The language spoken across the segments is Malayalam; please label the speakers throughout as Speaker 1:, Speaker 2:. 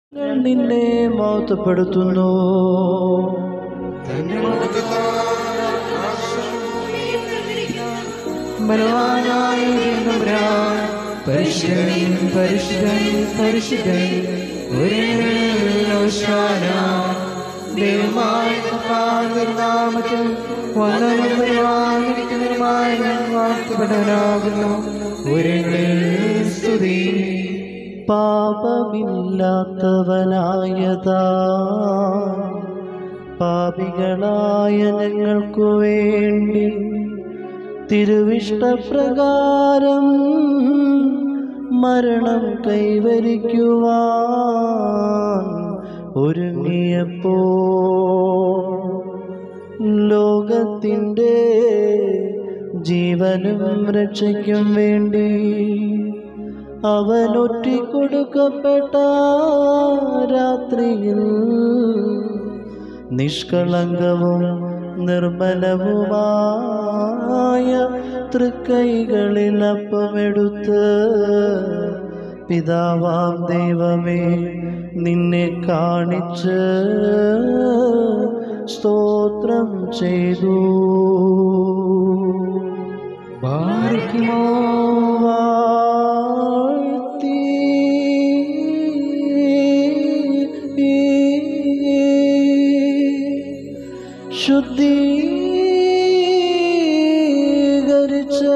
Speaker 1: ഞങ്ങൾ നിന്നെ മഹത്വപ്പെടുത്തുന്നു ബലവാനായ തമ്പുരാൻ, പരിശുദ്ധൻ പരിശുദ്ധൻ പരിശുദ്ധൻ ഒരേശാന ദൈവമായ നാമത്തിൽ വന്നവരുമായിരിക്കുന്നവരുമായ ഞാൻ വാഴ്ത്തപ്പെട്ടവനാകുന്നു ഒരേ സ്തുതി പാപമില്ലാത്തവനായതാ പാപികളായ ഞങ്ങൾക്കു വേണ്ടി തിരുവിഷ്ടപ്രകാരം മരണം കൈവരിക്കുവാൻ ഒരുങ്ങിയപ്പോ ലോകത്തിൻ്റെ ജീവനും രക്ഷയ്ക്കും വേണ്ടി അവൻ ഒറ്റിക്കൊടുക്കപ്പെട്ട രാത്രിയിൽ നിഷ്കളങ്കവും നിർമ്മലവുമായ തൃക്കൈകളിൽ അപ്പമെടുത്ത് പിതാവാം ദൈവമേ നിന്നെ കാണിച്ച് സ്തോത്രം ചെയ്തു
Speaker 2: ബാധിക്കുമോ
Speaker 1: വാഴ്ത്തി ശുദ്ധീകരിച്ച്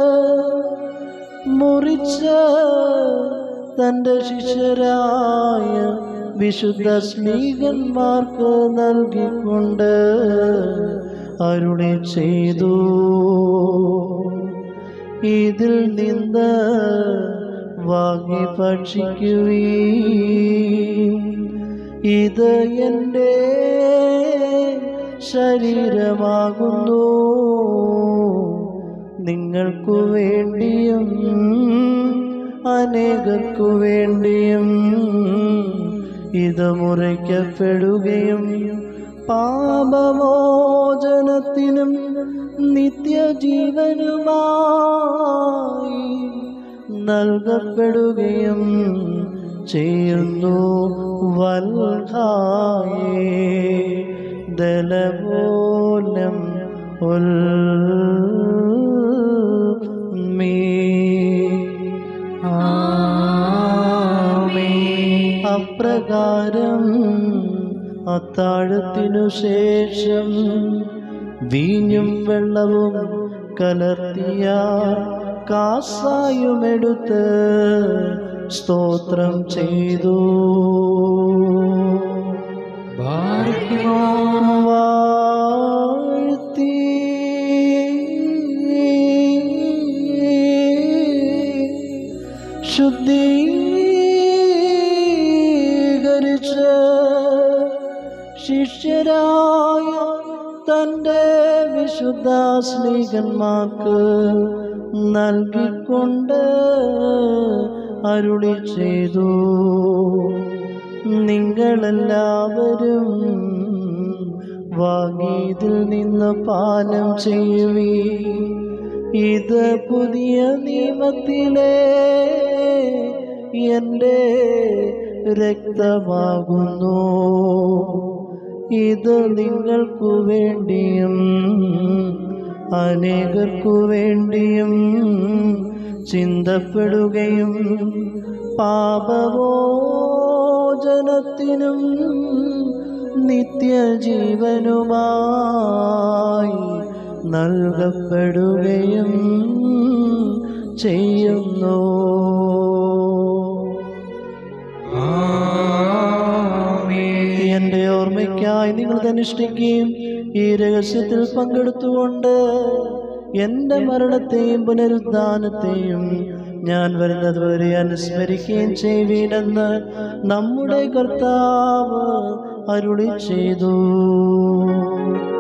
Speaker 1: മുറിച്ച് തൻ്റെ ശിഷ്യരായ വിശുദ്ധ സ്നേഹന്മാർക്ക് നൽകിക്കൊണ്ട് അരുളി ചെയ്തു ഇതിൽ നിന്ന് വാങ്ങി ഭക്ഷിക്കുവീ ഇത് എൻ്റെ ശരീരമാകുന്നു നിങ്ങൾക്കു വേണ്ടിയും അനേകർക്കു വേണ്ടിയും ഇത് മുറിക്കപ്പെടുകയും പാപമോചനത്തിനും നിത്യജീവനുമായി നൽകപ്പെടുകയും ചെയ്യുന്നു വൽഹായേ ദലപോലം ഉൽമീ അപ്രകാരം അത്താഴത്തിനു ശേഷം വീഞ്ഞും വെള്ളവും കലർത്തിയ കാസായുമെടുത്ത് സ്തോത്രം ചെയ്തു
Speaker 2: ബാധിക്കുമോ
Speaker 1: വാഴ്ത്തി ശുദ്ധീകരിച്ച് ശിഷ്യരായ തൻ്റെ വിശുദ്ധ സ്നേഹന്മാർക്ക് നൽകിക്കൊണ്ട് അരുളി ചെയ്തു നിങ്ങളെല്ലാവരും വാങ്ങിയതിൽ നിന്ന് പാനം ചെയ്യുവീ ഇത് പുതിയ നിയമത്തിലെ എൻ്റെ രക്തമാകുന്നു ഇത് നിങ്ങൾക്കു വേണ്ടിയും അനേകർക്കു വേണ്ടിയും ചിന്തപ്പെടുകയും പാപമോചനത്തിനും നിത്യജീവനുമായി നൽകപ്പെടുകയും ചെയ്യുന്നു എൻ്റെ ഓർമ്മയ്ക്കായി നിങ്ങൾ അനുഷ്ഠിക്കുകയും ഈ രഹസ്യത്തിൽ പങ്കെടുത്തുകൊണ്ട് എൻ്റെ മരണത്തെയും പുനരുദ്ധാനത്തെയും ഞാൻ വരുന്നത് വരെ അനുസ്മരിക്കുകയും ചെയ്യുവീനെന്ന് നമ്മുടെ കർത്താവ് അരുളി ചെയ്തു